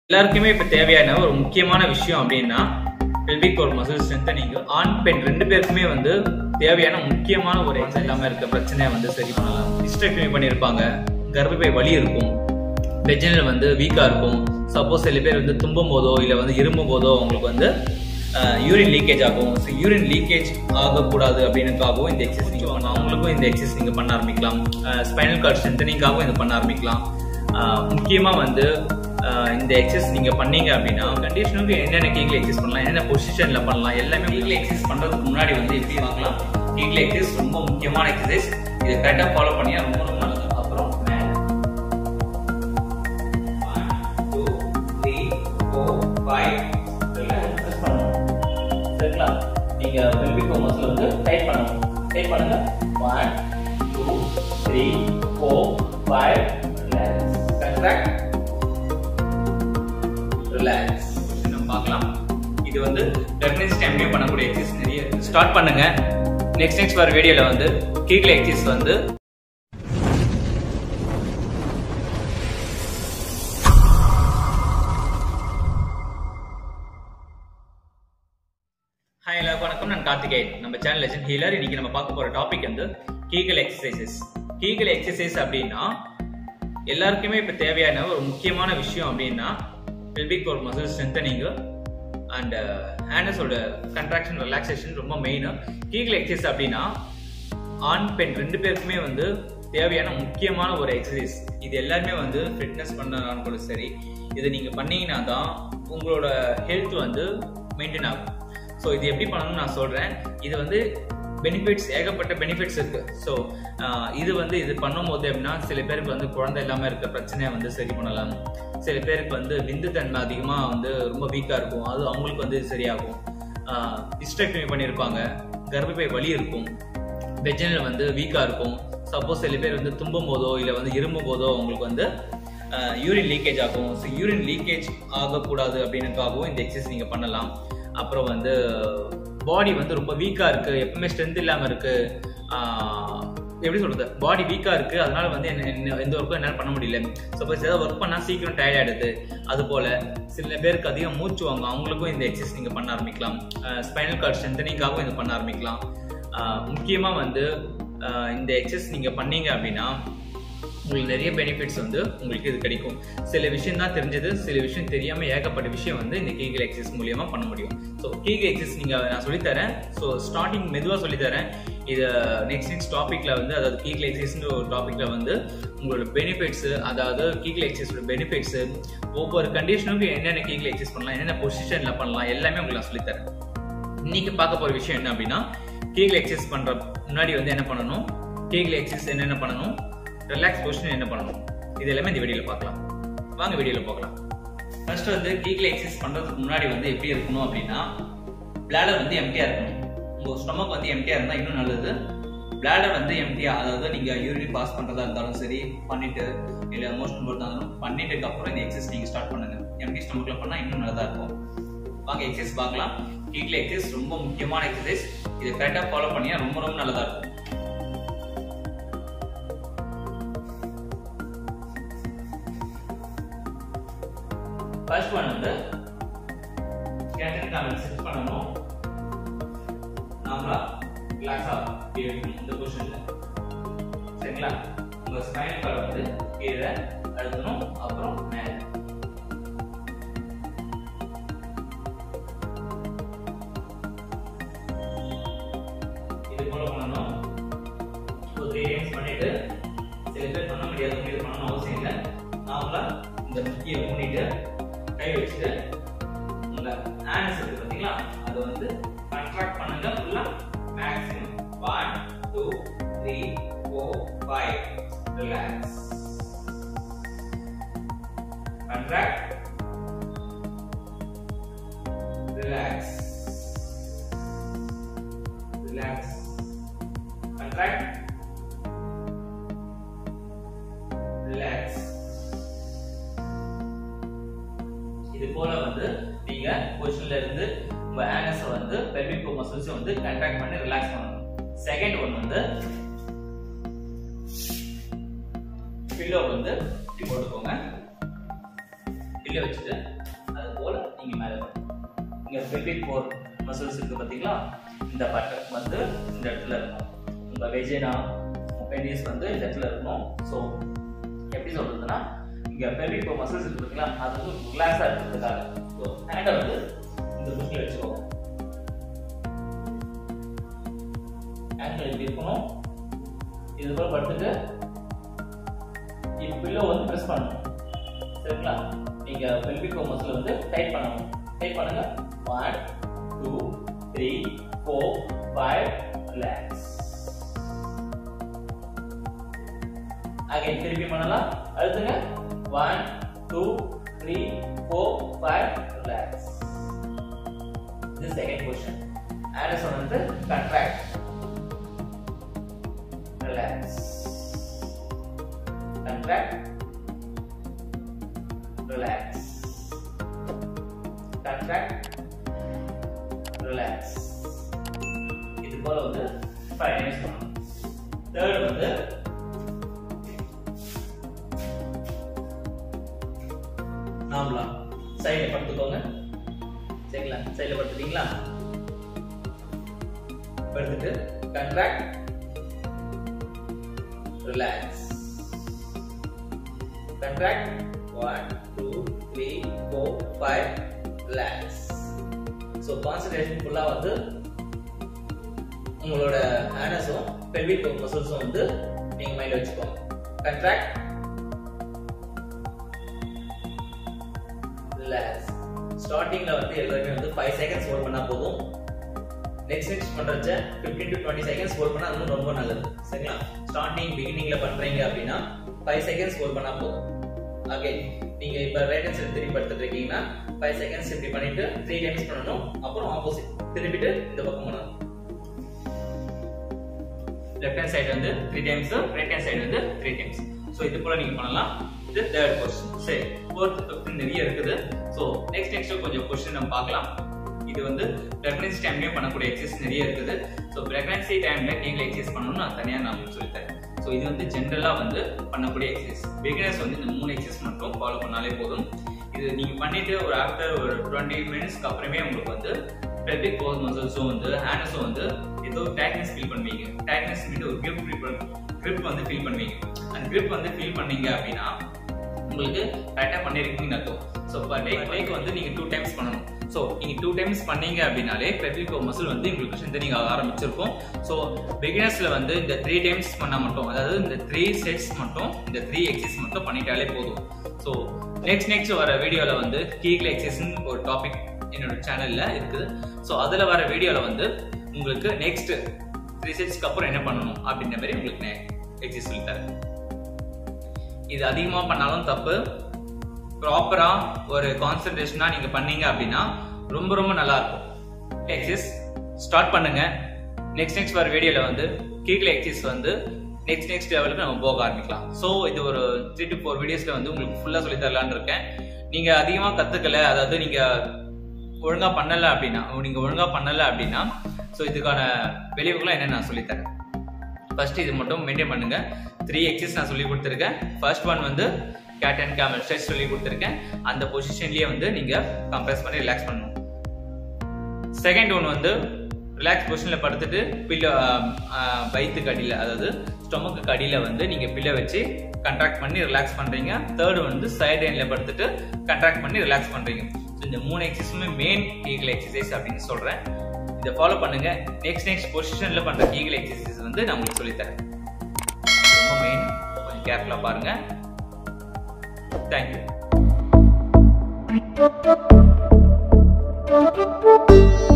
எல்லாருக்குமே இப்ப தேவையான ஒரு முக்கியமான விஷயம் அப்படின்னா பெல்விக் ஒரு மசில் ஸ்ட்ரென்தனிங் ஆண் பெண் ரெண்டு பேருக்குமே வந்து தேவையான முக்கியமான ஒரு எக்ஸசைஸ் இல்லாம இருக்க பிரச்சனையை வந்து சரி பண்ணலாம் ஹிஸ்டெக்டமி பண்ணியிருப்பாங்க கர்ப்பப்பை வலி இருக்கும் வெஜினல் வந்து வீக்கா இருக்கும் சப்போஸ் சில பேர் வந்து தும்பும் போதோ இல்லை வந்து இருமும் போதோ அவங்களுக்கு வந்து யூரின் லீக்கேஜ் ஆகும் ஸோ யூரின் லீக்கேஜ் ஆகக்கூடாது அப்படின்னுக்காகவும் இந்த எக்ஸசைஸ் நீங்கள் பண்ணலாம் அவங்களுக்கும் இந்த எக்ஸசைஸ் நீங்கள் பண்ண ஆரம்பிக்கலாம் ஸ்பைனல் கார்டு ஸ்ட்ரென்தனிங்காகவும் இது பண்ண ஆரம்பிக்கலாம் முக்கியமாக வந்து ஆஹ் இந்த எக்ஸசைஸ் நீங்க பண்ணீங்க அப்படின்னா கண்டிஷனுக்கு என்னென்ன கீகிள் எக்ஸசைஸ் பண்ணலாம் என்னென்ன பொசிஷன்ல பண்ணலாம் எல்லாமே கீகிள் எக்ஸசைஸ் பண்றதுக்கு முன்னாடி வந்து எப்படி வாங்கலாம் கீகிள் எக்ஸசைஸ் ரொம்ப முக்கியமான எக்ஸசைஸ் இதை கரெக்டா ஃபாலோ பண்ணியா ரொம்ப ரொம்ப நல்லது அப்புறம் மேல one two three four five press பண்ணணும் சரிங்களா நீங்க பெல்விக் மசில் வந்து டைட் பண்ணணும் டைட் பண்ணுங்க one two three four five correct relax நம்ம பார்க்கலாம் இது வந்து பிரெக்னன்சி டைம்லயும் பண்ணக்கூடிய எக்ஸசைஸ் நிறைய ஸ்டார்ட் பண்ணுங்க நெக்ஸ்ட் நெக்ஸ்ட் வர வீடியோல வந்து கீக்ல எக்ஸசைஸ் வந்து ஹாய் எல்லாருக்கும் வணக்கம் நான் கார்த்திகேயன் நம்ம சேனல் லெஜன் ஹீலர் இன்னைக்கு நம்ம பார்க்க போற டாபிக் வந்து கீகல் எக்ஸசைசஸ் கீகல் எக்ஸசைஸ் அப்படின்னா எல்லாருக்குமே இப்ப தேவையான ஒரு முக்கியமான விஷயம் அப்படின்னா பெல்விக் ஒரு மசில் ஸ்ட்ரென்தனிங் அண்ட் ஹேண்டஸோட கன்ட்ராக்ஷன் ரிலாக்ஸேஷன் ரொம்ப மெயின் கீகல் எக்ஸசைஸ் அப்படின்னா ஆண் பெண் ரெண்டு பேருக்குமே வந்து தேவையான முக்கியமான ஒரு எக்ஸசைஸ் இது எல்லாருமே வந்து ஃபிட்னஸ் பண்ணனாலும் கூட சரி இதை நீங்கள் பண்ணீங்கன்னா தான் உங்களோட ஹெல்த் வந்து மெயின்டைன் ஆகும் ஸோ இது எப்படி பண்ணணும்னு நான் சொல்கிறேன் இது வந்து பெனிஃபிட்ஸ் ஏகப்பட்ட பெனிஃபிட்ஸ் இருக்கு ஸோ இது வந்து இது பண்ணும்போது எப்படின்னா சில பேருக்கு வந்து குழந்தை இல்லாமல் இருக்க பிரச்சனையை வந்து சரி பண்ணலாம் சில பேருக்கு வந்து விந்து தன்மை அதிகமாக வந்து ரொம்ப வீக்காக இருக்கும் அது அவங்களுக்கு வந்து சரியாகும் ஹிஸ்டெக்டமி பண்ணியிருப்பாங்க கர்ப்பப்பை வலி இருக்கும் வெஜினல் வந்து வீக்காக இருக்கும் சப்போஸ் சில பேர் வந்து தும்பும் போதோ இல்லை வந்து இருமும் போதோ அவங்களுக்கு வந்து யூரின் லீக்கேஜ் ஆகும் ஸோ யூரின் லீக்கேஜ் ஆகக்கூடாது அப்படின்னுக்காகவும் இந்த எக்ஸசைஸ் நீங்கள் பண்ணலாம் அப்புறம் வந்து பாடி வந்து ரொம்ப வீக்காக இருக்குது எப்பவுமே ஸ்ட்ரென்த் இல்லாமல் இருக்குது எப்படி சொல்றது பாடி வீக்காக இருக்குது அதனால வந்து என்ன எந்த ஒர்க்கும் என்னால் பண்ண முடியல சப்போஸ் ஏதாவது ஒர்க் பண்ணால் சீக்கிரம் டயர்ட் ஆகிடுது அது போல் சில பேருக்கு அதிகம் மூச்சு வாங்க அவங்களுக்கும் இந்த எக்ஸசைஸ் நீங்கள் பண்ண ஆரம்பிக்கலாம் ஸ்பைனல் கார்டு ஸ்ட்ரென்தனிங்காகவும் இது பண்ண ஆரம்பிக்கலாம் முக்கியமாக வந்து இந்த எக்ஸசைஸ் நீங்கள் பண்ணீங்க அப்படின்னா உங்களுக்கு நிறைய பெனிஃபிட்ஸ் வந்து உங்களுக்கு இது கிடைக்கும் சில விஷயம் தான் தெரிஞ்சது சில விஷயம் தெரியாமல் ஏகப்பட்ட விஷயம் வந்து இந்த கீகல் எக்ஸசைஸ் மூலியமா பண்ண முடியும் ஸோ கீகல் எக்ஸசைஸ் நீங்கள் நான் சொல்லித்தரேன் ஸோ ஸ்டார்டிங் மெதுவாக சொல்லித்தரேன் இது நெக்ஸ்ட் நெக்ஸ்ட் டாப்பிக்கில் வந்து அதாவது கீகல் எக்ஸசைஸ்ன்ற ஒரு டாப்பிக்கில் வந்து உங்களோட பெனிஃபிட்ஸு அதாவது கீகல் எக்ஸசைஸோட பெனிஃபிட்ஸு ஒவ்வொரு கண்டிஷனுக்கும் என்னென்ன கீகல் எக்ஸசைஸ் பண்ணலாம் என்னென்ன பொசிஷனில் பண்ணலாம் எல்லாமே உங்களுக்கு நான் சொல்லித்தரேன் இன்னைக்கு பார்க்க போகிற விஷயம் என்ன அப்படின்னா கீகல் எக்ஸசைஸ் பண்ணுற முன்னாடி வந்து என்ன பண்ணணும் கீகல் எக்ஸசைஸ் என்னென்ன பண்ணணும் ரிலாக்ஸ் பொசிஷன் என்ன பண்ணணும் இது எல்லாமே இந்த வீடியோவில் பார்க்கலாம் வாங்க வீடியோவில் பார்க்கலாம் ஃபர்ஸ்ட் வந்து கீகில் எக்ஸசைஸ் பண்ணுறதுக்கு முன்னாடி வந்து எப்படி இருக்கணும் அப்படின்னா பிளாடர் வந்து எம்டியாக இருக்கணும் உங்கள் ஸ்டொமக் வந்து எம்டியாக இருந்தால் இன்னும் நல்லது பிளாடர் வந்து எம்டியா அதாவது நீங்கள் யூரின் பாஸ் பண்ணுறதா இருந்தாலும் சரி பண்ணிட்டு இல்லை மோஷன் போகிறதா இருந்தாலும் பண்ணிட்டுக்கு அப்புறம் இந்த எக்ஸசைஸ் நீங்கள் ஸ்டார்ட் பண்ணுங்க எம்டி ஸ்டொமக்கில் பண்ணால் இன்னும் நல்லதாக இருக்கும் வாங்க எக்ஸசைஸ் பார்க்கலாம் கீகில் எக்ஸசைஸ் ரொம்ப முக்கியமான எக்ஸசைஸ் இதை கரெக்டாக ஃபாலோ பண்ணியா ரொம்ப ரொம்ப நல்லதாக இருக்கும் ஃபர்ஸ்ட் ஒன் வந்து கேட்டன் காமெண்ட் செட் பண்ணணும் நாமளா ரிலாக்ஸா இருக்கணும் இந்த பொசிஷன்ல சரிங்களா உங்க ஸ்பைனல் கார்டு வந்து கீழே அழுத்தணும் அப்புறம் மேலே இது போல பண்ணணும் ஒரு த்ரீ டைம்ஸ் பண்ணிட்டு சில பேர் பண்ண முடியாது இது பண்ணணும் அவசியம் இல்லை நாமளா இந்த முக்கிய மூடிட்டு கை வச்சுட்டு உங்க ஹேண்ட்ஸ் இருக்கு பாத்தீங்களா அது வந்து கண்ட்ராக்ட் பண்ணுங்க ஃபுல்லா maximum one two three four five relax contract relax relax contract relax இது போல வந்து நீங்க பொசிஷன்ல இருந்து உங்க ஆனஸ் வந்து பெல்விக் மசில்ஸ் வந்து கண்ட்ராக்ட் பண்ணி ரிலாக்ஸ் பண்ணணும் செகண்ட் ஒன் வந்து பில்லோ வந்து இப்படி போட்டுக்கோங்க பில்ல வச்சுட்டு அது போல நீங்க மேல வரணும். இங்க பெல்விக் போர் மசில்ஸ் இருக்கு பாத்தீங்களா இந்த பட்டன் வந்து இந்த இடத்துல இருக்கும் உங்க வெஜினா பெனிஸ் வந்து இந்த இடத்துல இருக்கணும் ஸோ எப்படி சொல்றதுன்னா இங்க பெல்விக் போர் மசில்ஸ் இருக்கு பாத்தீங்களா அது வந்து ரிலாக்ஸா இருக்கிறதுக்காக ஸோ ஹேண்டை வந்து இந்த புஷ்ல வச்சுக்கோங்க ஆங்கிள் இப்படி இருக்கணும் இது போல படுத்துட்டு இப்போ பில்லோ வந்து ப்ரெஸ் பண்ணணும் சரிங்களா நீங்க பெல்விக் மசில் வந்து டைட் பண்ணணும் டைட் பண்ணுங்க one two three four five relax again திருப்பி பண்ணலாம் அழுத்துங்க one two three four five relax இது செகண்ட் பொசிஷன் ஆண்டர்சன் வந்து contract relax. Contract. Relax. Contract. Relax. இது போல வந்து ஃபைவ் டைம்ஸ் பண்ணணும் தேர்ட் வந்து நார்மலா சைடில் படுத்துக்கோங்க சரிங்களா சைடில் படுத்துட்டீங்களா படுத்துட்டு contract relax. Contract. One, two, three, four, five. Relax. So concentration ஃபுல்லாக வந்து உங்களோட ஹேனஸும் பெல்விக் மசில்ஸும் வந்து நீங்கள் மைண்டில் வச்சுக்கோங்க கண்ட்ராக்ட் ரிலாக்ஸ் ஸ்டார்டிங்கில் வந்து எல்லாருமே வந்து ஃபைவ் செகண்ட்ஸ் ஹோல்ட் பண்ணால் போதும் நெக்ஸ்ட் நெக்ஸ்ட் பண்றச்ச 15 டு டுவெண்ட்டி செகண்ட்ஸ் ஹோல்ட் பண்ணா இன்னும் ரொம்ப நல்லது சரிங்களா ஸ்டார்டிங் பிகினிங்ல பண்றீங்க அப்படின்னா ஃபைவ் செகண்ட்ஸ் ஹோல்ட் பண்ணா போதும் ஓகே நீங்க இப்ப ரைட் ஹேண்ட் சைடு திருப்பி படுத்துட்டு இருக்கீங்கன்னா ஃபைவ் செகண்ட்ஸ் இப்படி பண்ணிட்டு த்ரீ டைம்ஸ் பண்ணணும் அப்புறம் ஆப்போசிட் திருப்பிட்டு இந்த பக்கம் பண்ணணும் லெஃப்ட் ஹேண்ட் சைடு வந்து three times right hand side வந்து த்ரீ டைம்ஸ் ஸோ இது போல நீங்க பண்ணலாம் இது தேர்ட் கொஸ்டின் சரி ஃபோர்த் ஃபிஃப்த் நிறைய இருக்குது ஸோ நெக்ஸ்ட் நெக்ஸ்ட் கொஞ்சம் கொஸ்டின் நம்ம பார்க்கலாம் இது வந்து பிரெக்னன்சி டைம்லயும் பண்ணக்கூடிய எக்ஸசைஸ் நிறைய இருக்குது ஸோ பிரெக்னன்சி டைம்ல கீழே எக்ஸசைஸ் பண்ணணும்னு நான் தனியாக நான் உங்களுக்கு சொல்லித்தரேன் ஸோ இது வந்து ஜென்ரலா வந்து பண்ணக்கூடிய எக்ஸசைஸ் பிகினர்ஸ் வந்து இந்த மூணு எக்ஸசைஸ் மட்டும் ஃபாலோ பண்ணாலே போதும் இது நீங்க பண்ணிட்டு ஒரு ஆஃப்டர் ஒரு டுவெண்ட்டி மினிட்ஸ்க்கு அப்புறமே உங்களுக்கு வந்து பெல்விக் போஸ் மசில்ஸும் வந்து ஹேண்டஸும் வந்து ஏதோ டேக்னஸ் ஃபீல் பண்ணுவீங்க டேக்னஸ் மீட்டு ஒரு கிரிப் ஃபீல் கிரிப் வந்து ஃபீல் பண்ணுவீங்க அந்த கிரிப் வந்து ஃபீல் பண்ணீங்க அப்படின்னா உங்களுக்கு கரெக்டாக பண்ணியிருக்கீங்கன்னு அர்த்தம் ஸோ பர் டே டேக்கு வந்து நீங்கள் டூ டைம்ஸ் பண்ணணும் ஸோ நீங்கள் டூ டைம்ஸ் பண்ணீங்க அப்படின்னாலே பெல்விக் மசில் வந்து உங்களுக்கு ஸ்ட்ரென்தனிங் ஆக ஆரம்பிச்சிருக்கும் ஸோ பிகினர்ஸில் வந்து இந்த த்ரீ டைம்ஸ் பண்ணால் மட்டும் அதாவது இந்த த்ரீ செட்ஸ் மட்டும் இந்த த்ரீ எக்ஸசைஸ் மட்டும் பண்ணிட்டாலே போதும் ஸோ நெக்ஸ்ட் நெக்ஸ்ட் வர வீடியோவில் வந்து கீக்ல எக்ஸசைஸ்னு ஒரு டாபிக் என்னோட சேனலில் இருக்குது ஸோ அதில் வர வீடியோவில் வந்து உங்களுக்கு நெக்ஸ்ட் த்ரீ செட்ஸ்க்கு அப்புறம் என்ன பண்ணணும் அப்படின்ற மாதிரி உங்களுக்கு எக்ஸசைஸ் சொல்லித்தரேன் இது அதிகமாக பண்ணாலும் தப்பு ப்ராப்பரா ஒரு கான்சன்ட்ரேஷனா நீங்க பண்ணீங்க அப்படின்னா ரொம்ப ரொம்ப நல்லா இருக்கும் எக்ஸசைஸ் ஸ்டார்ட் பண்ணுங்க நெக்ஸ்ட் நெக்ஸ்ட் வர வீடியோல வந்து கீக்ல எக்ஸசைஸ் வந்து நெக்ஸ்ட் நெக்ஸ்ட் லெவலுக்கு நம்ம போக ஆரம்பிக்கலாம் ஸோ இது ஒரு த்ரீ டு ஃபோர் வீடியோஸ்ல வந்து உங்களுக்கு ஃபுல்லா சொல்லி தரலான்னு இருக்கேன் நீங்க அதிகமா கத்துக்கல அதாவது நீங்க ஒழுங்கா பண்ணல அப்படின்னா நீங்க ஒழுங்கா பண்ணல அப்படின்னா ஸோ இதுக்கான விளைவுகளை என்ன நான் சொல்லித்தரேன் ஃபர்ஸ்ட் இது மட்டும் மெயின்டைன் பண்ணுங்க த்ரீ எக்ஸஸ் நான் சொல்லி கொடுத்துருக்கேன் ஃபர்ஸ்ட் ஒன் வந்து கேட் அண்ட் கேமல் ஸ்ட்ரெச் சொல்லி கொடுத்துருக்கேன் அந்த பொசிஷன்லயே வந்து நீங்க கம்ப்ரெஸ் பண்ணி ரிலாக்ஸ் பண்ணணும் செகண்ட் ஒன் வந்து ரிலாக்ஸ் பொசிஷன்ல படுத்துட்டு பில்லோ வயிற்றுக்கு அடியில் அதாவது ஸ்டொமக்கு அடியில் வந்து நீங்க பில்லை வச்சு கண்ட்ராக்ட் பண்ணி ரிலாக்ஸ் பண்றீங்க தேர்ட் வந்து சைடு லைன்ல படுத்துட்டு கண்ட்ராக்ட் பண்ணி ரிலாக்ஸ் பண்றீங்க ஸோ இந்த மூணு எக்ஸசைஸுமே மெயின் கீகல் எக்ஸசைஸ் அப்படின்னு சொல்றேன் இதை ஃபாலோ பண்ணுங்க நெக்ஸ்ட் நெக்ஸ்ட் பொசிஷன்ல பண்ற கீகல் எக்ஸசைஸ் வந்து நான் உங்களுக்கு சொல்லித்தரேன் ரொம்ப மெயின் கொஞ்சம் கேர்ஃபுல்லா பாருங்க தேங்க்யூ Thank you.